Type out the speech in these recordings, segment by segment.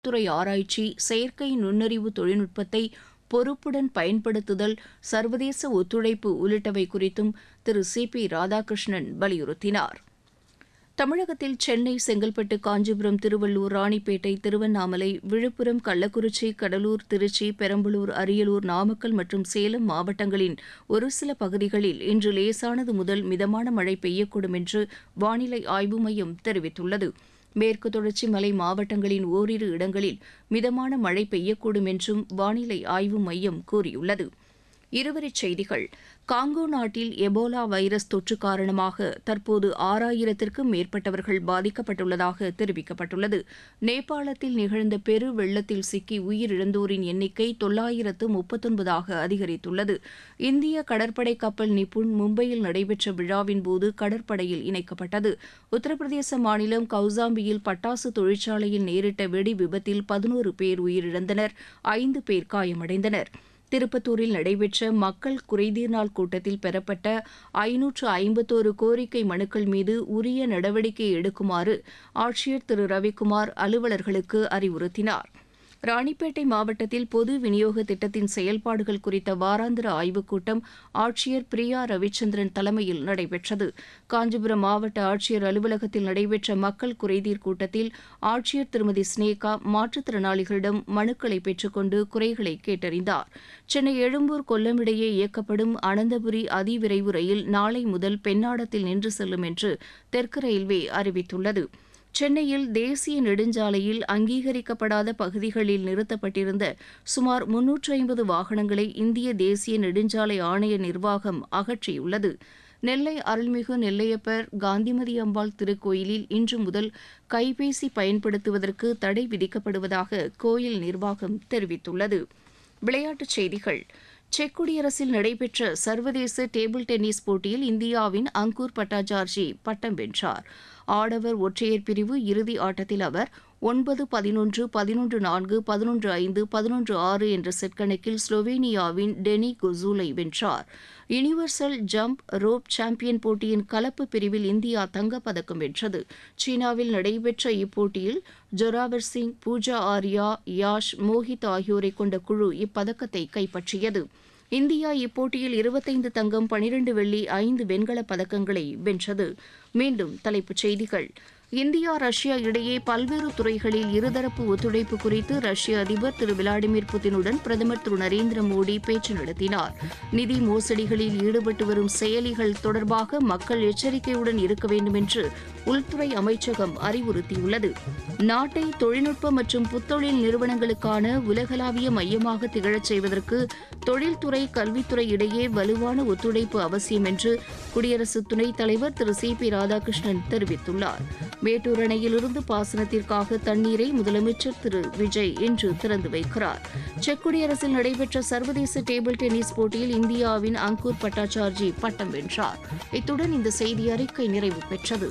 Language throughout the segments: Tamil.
துறை ஆராய்ச்சி செயற்கை நுண்ணறிவு தொழில்நுட்பத்தை பொறுப்புடன் பயன்படுத்துதல் சர்வதேச ஒத்துழைப்பு உள்ளிட்டவை குறித்தும் திரு சி பி ராதாகிருஷ்ணன் வலியுறுத்தினார் தமிழகத்தில் சென்னை செங்கல்பட்டு காஞ்சிபுரம் திருவள்ளூர் ராணிப்பேட்டை திருவண்ணாமலை விழுப்புரம் கள்ளக்குறிச்சி கடலூர் திருச்சி பெரம்பலூர் அரியலூர் நாமக்கல் மற்றும் சேலம் மாவட்டங்களின் ஒரு சில பகுதிகளில் இன்று லேசானது முதல் மிதமான மழை பெய்யக்கூடும் என்று வானிலை ஆய்வு மையம் தெரிவித்துள்ளது மேற்கு தொடர்ச்சி மலை மாவட்டங்களின் ஓரிரு இடங்களில் மிதமான மழை பெய்யக்கூடும் என்றும் வானிலை ஆய்வு மையம் கூறியுள்ளது இருவரிச் செய்திகள் காங்கோ நாட்டில் எபோலா வைரஸ் தொற்று காரணமாக தற்போது ஆறாயிரத்திற்கும் மேற்பட்டவர்கள் பாதிக்கப்பட்டுள்ளதாக தெரிவிக்கப்பட்டுள்ளது நேபாளத்தில் நிகழ்ந்த பெரு வெள்ளத்தில் சிக்கி உயிரிழந்தோரின் எண்ணிக்கை தொள்ளாயிரத்து முப்பத்தொன்பதாக அதிகரித்துள்ளது இந்திய கடற்படை கப்பல் நிப்புண் மும்பையில் நடைபெற்ற விழாவின் போது கடற்படையில் இணைக்கப்பட்டது உத்தரப்பிரதேச மாநிலம் கௌசாம்பியில் பட்டாசு தொழிற்சாலையில் நேரிட்ட வெடி விபத்தில் பதினோரு பேர் உயிரிழந்தனர் ஐந்து பேர் காயமடைந்தனர் திருப்பத்தூரில் நடைபெற்ற மக்கள் குறைதீர் நாள் கூட்டத்தில் பெறப்பட்ட ஐநூற்று ஐம்பத்தோரு கோரிக்கை மனுக்கள் மீது உரிய நடவடிக்கை எடுக்குமாறு ஆட்சியர் திரு ரவிக்குமார் அலுவலர்களுக்கு அறிவுறுத்தினார் ராணிப்பேட்டை மாவட்டத்தில் பொது விநியோக திட்டத்தின் செயல்பாடுகள் குறித்த வாராந்திர ஆய்வுக் கூட்டம் ஆட்சியர் பிரியா ரவிச்சந்திரன் தலைமையில் நடைபெற்றது காஞ்சிபுரம் மாவட்ட ஆட்சியர் அலுவலகத்தில் நடைபெற்ற மக்கள் குறைதீர் கூட்டத்தில் ஆட்சியர் திருமதி ஸ்னேகா மாற்றுத்திறனாளிகளிடம் மனுக்களை பெற்றுக்கொண்டு குறைகளை கேட்டறிந்தார் சென்னை எழும்பூர் கொல்லம் இடையே இயக்கப்படும் அனந்தபுரி அதிவிரைவு ரயில் நாளை முதல் பெண்ணாடத்தில் நின்று செல்லும் என்று தெற்கு ரயில்வே அறிவித்துள்ளது சென்னையில் தேசிய நெடுஞ்சாலையில் அங்கீகரிக்கப்படாத பகுதிகளில் நிறுத்தப்பட்டிருந்த சுமார் முன்னூற்று ஐம்பது வாகனங்களை இந்திய தேசிய நெடுஞ்சாலை ஆணைய நிர்வாகம் அகற்றியுள்ளது நெல்லை அருள்மிகு நெல்லையப்பர் காந்திமதி அம்பாள் திருக்கோயிலில் இன்று முதல் கைபேசி பயன்படுத்துவதற்கு தடை விதிக்கப்படுவதாக கோயில் நிர்வாகம் தெரிவித்துள்ளது விளையாட்டுச் செய்திகள் செக் குடியரசில் நடைபெற்ற சர்வதேச டேபிள் டென்னிஸ் போட்டியில் இந்தியாவின் அங்கூர் பட்டாச்சார்ஜி பட்டம் வென்றார் ஆடவர் ஒற்றையர் பிரிவு இறுதி ஆட்டத்தில் அவர் ஒன்பது பதினொன்று பதினொன்று நான்கு பதினொன்று ஐந்து பதினொன்று ஆறு என்ற செட் கணக்கில் ஸ்லோவேனியாவின் டெனி குசூலை வென்றார் யுனிவர்சல் ஜம்ப் ரோப் சாம்பியன் போட்டியின் கலப்பு பிரிவில் இந்தியா தங்கப்பதக்கம் வென்றது சீனாவில் நடைபெற்ற இப்போட்டியில் ஜொராவர் சிங் பூஜா ஆர்யா யாஷ் மோஹித் ஆகியோரை கொண்ட குழு இப்பதக்கத்தை கைப்பற்றியது இந்தியா இப்போட்டியில் இருபத்தைந்து தங்கம் பனிரண்டு வெள்ளி ஐந்து வெண்கலப் பதக்கங்களை வென்றது மீண்டும் தலைப்புச் செய்திகள் இந்தியா ரஷ்யா இடையே பல்வேறு துறைகளில் இருதரப்பு ஒத்துழைப்பு குறித்து ரஷ்ய அதிபர் திரு விளாடிமிர் புதினுடன் பிரதமர் திரு நரேந்திர மோடி பேச்சு நடத்தினார் நிதி மோசடிகளில் ஈடுபட்டு வரும் செயலிகள் தொடர்பாக மக்கள் எச்சரிக்கையுடன் இருக்க வேண்டும் என்று உள்துறை அமைச்சகம் அறிவுறுத்தியுள்ளது நாட்டை தொழில்நுட்ப மற்றும் புத்தொழில் நிறுவனங்களுக்கான உலகளாவிய மையமாக திகழச் செய்வதற்கு தொழில்துறை கல்வித்துறை இடையே வலுவான ஒத்துழைப்பு அவசியம் என்று குடியரசு துணைத் தலைவர் திரு சி பி ராதாகிருஷ்ணன் தெரிவித்துள்ளார் மேட்டூர் அணையிலிருந்து பாசனத்திற்காக தண்ணீரை முதலமைச்சர் திரு விஜய் இன்று திறந்து வைக்கிறார் செக் குடியரசில் நடைபெற்ற சர்வதேச டேபிள் டென்னிஸ் போட்டியில் இந்தியாவின் அங்கூர் பட்டாச்சார்ஜி பட்டம் வென்றார் இத்துடன் இந்த செய்தி அறிக்கை நிறைவு பெற்றது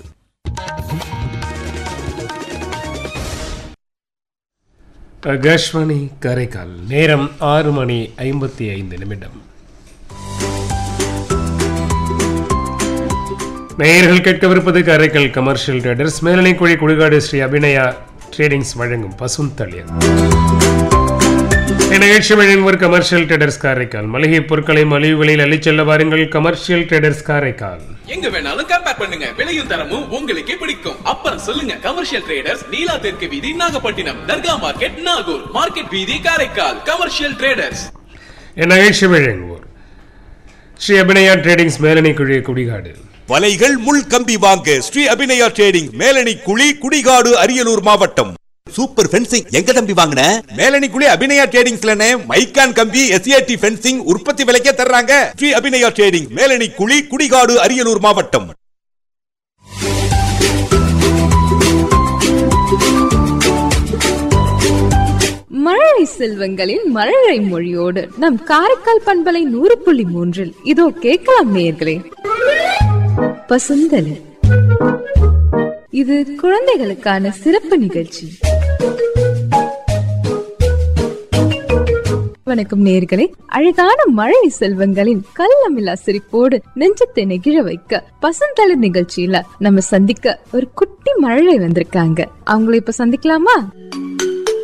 ஆகாஷ்வாணி கரைக்கால் நேரம் ஆறு மணி ஐம்பத்தி ஐந்து நிமிடம் நேயர்கள் கேட்கவிருப்பது Karaikal commercial traders Melanaikuzhi Kudikadu Shri Abhinaya tradings வழங்கும் பசுந்தளியல் நிகழ்ச்சி வழங்குவர் கமர்ஷியல் ட்ரேடர்ஸ் காரைக்கால் மளிகை பொருட்களை மலிவு விலையில் அள்ளிச்செல்ல வாருங்கள் கமர்ஷியல் ட்ரேடர்ஸ் காரைக்கால் எங்க வேணாலும் கம்பேர் பண்ணுங்க விலையும் தரமும் உங்களுக்கே பிடிக்கும் அப்புறம் சொல்லுங்க கமர்ஷியல் ட்ரேடர்ஸ் நீலா தெற்கு வீதி நாகப்பட்டினம் தர்கா மார்க்கெட் நாகூர் மார்க்கெட் வீதி காரைக்கால் கமர்ஷியல் ட்ரேடர்ஸ் நிகழ்ச்சி வழங்குவோர் ஸ்ரீ அபிநயா ட்ரேடிங்ஸ் மேலனைக்குழி குடிகாடு வலைகள் முள் கம்பி வாங்க ஸ்ரீ அபிநயா ட்ரேடிங் மேலணி குழி குடிகாடு அரியலூர் மாவட்டம் சூப்பர் ஃபென்சிங் எங்க தம்பி வாங்கின மேலணி குழி அபிநயா ட்ரேடிங்ஸ்லனே மைக்கான் கம்பி எஸ்ஏடி ஃபென்சிங் உற்பத்தி விலைக்கே தர்றாங்க ஸ்ரீ அபிநயா ட்ரேடிங் மேலணி குழி குடிகாடு அரியலூர் மாவட்டம் மழலை செல்வங்களின் மழலை மொழியோடு நம் காரைக்கால் பண்பலை நூறு புள்ளி மூன்றில் இதோ கேட்கலாம் நேயர்களே பசுந்தலி இது குழந்தைகளுக்கான சிறப்பு நிகழ்ச்சி வணக்கம் நேர்களே அழகான மழை செல்வங்களின் கள்ளமில்லா சிரிப்போடு நெஞ்சத்தை நெகிழ வைக்க பசந்தள நிகழ்ச்சியில நம்ம சந்திக்க ஒரு குட்டி மழலை வந்திருக்காங்க அவங்கள இப்ப சந்திக்கலாமா